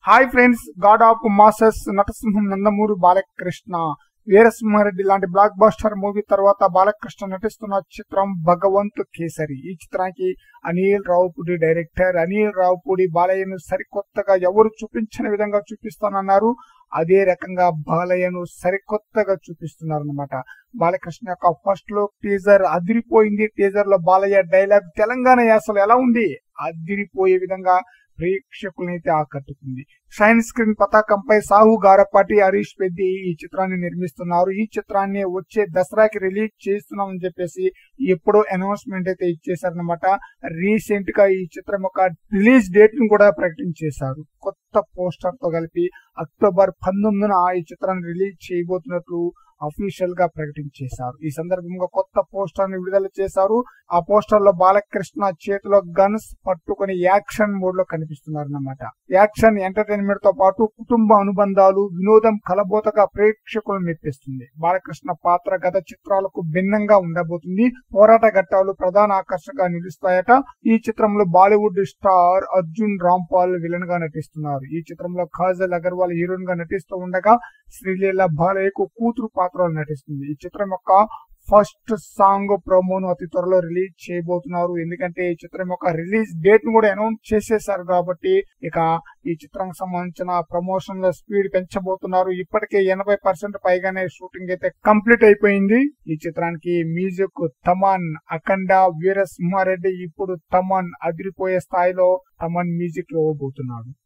hi friends god of masses నటసింహం నందమూరి బాలకృష్ణ వీరసింహారెడ్డి లాంటి black buster movie తర్వాత బాలకృష్ణ నటిస్తున్న చిత్రం భగవంత్ కేసరి ఈ చిత్రానికి అనిల్ రావుపూడి డైరెక్టర్ అనిల్ రావుపూడి బాలయ్యను సరికొత్తగా ఎవరు చూపించిన విధంగా చూపిస్తానన్నారు అదే రకంగా బాలయ్యను సరికొత్తగా చూపిస్తున్నారు అనమాట బాలకృష్ణ యొక్క ఫస్ట్ లో టీజర్ అదిరిపోయింది టీజర్ లో బాలయ్య డైలాగ్ తెలంగాణ యాసలు ఎలా ఉంది అదిరిపోయే విధంగా ప్రేక్షకులనైతే ఆకట్టుకుంది షైన్ స్క్రీన్ పతాకంపై సాహు గారపాటి హరీష్ పెద్ది ఈ చిత్రాన్ని నిర్మిస్తున్నారు ఈ చిత్రాన్ని వచ్చే దసరాకి రిలీజ్ చేస్తున్నామని చెప్పేసి ఎప్పుడో అనౌన్స్మెంట్ అయితే ఇచ్చేసారనమాట రీసెంట్ గా ఈ చిత్రం యొక్క రిలీజ్ డేట్ ను కూడా ప్రకటించేశారు కొత్త పోస్టర్ తో కలిపి అక్టోబర్ పంతొమ్మిదిన ఈ చిత్రాన్ని రిలీజ్ చేయబోతున్నట్లు అఫీషియల్ గా ప్రకటించేశారు ఈ సందర్భంగా కొత్త పోస్టర్ ని విడుదల చేశారు ఆ పోస్టర్ లో బాలకృష్ణ చేతిలో గన్స్ పట్టుకొని యాక్షన్ మోడ్ లో కనిపిస్తున్నారు అన్నమాట యాక్షన్ ఎంటర్టైన్మెంట్ తో పాటు కుటుంబ అనుబంధాలు వినోదం కలబోతగా ప్రేక్షకులు మెప్పిస్తుంది బాలకృష్ణ పాత్ర గత చిత్రాలకు భిన్నంగా ఉండబోతుంది పోరాట ఘట్టాలు ప్రధాన ఆకర్షణగా నిలుస్తాయట ఈ చిత్రంలో Bollywood star Arjun Rampal villain గా నటిస్తున్నారు ఈ చిత్రంలో కాజల్ అగర్వాల్ హీరోయిన్ గా నటిస్తూ ఉండగా శ్రీలీల బాలయ్యకు కూతురు పాత్రలో నటిస్తుంది ఈ చిత్రం యొక్క ఫస్ట్ సాంగ్ ప్రోమోను అతి త్వరలో రిలీజ్ చేయబోతున్నారు ఎందుకంటే ఈ చిత్రం యొక్క రిలీజ్ డేట్ ను కూడా అనౌన్స్ చేసేసారు కాబట్టి ఇక ఈ చిత్రానికి సంబంధించిన ప్రమోషన్ లో స్పీడ్ పెంచబోతున్నారు ఇప్పటికే ఎనభై పర్సెంట్ పైగానే షూటింగ్ అయితే కంప్లీట్ అయిపోయింది ఈ చిత్రానికి మ్యూజిక్ తమన్ అఖండ వీర సింహారెడ్డి ఇప్పుడు తమన్ అదిరిపోయే స్థాయిలో తమన్ మ్యూజిక్ ఇవ్వబోతున్నాడు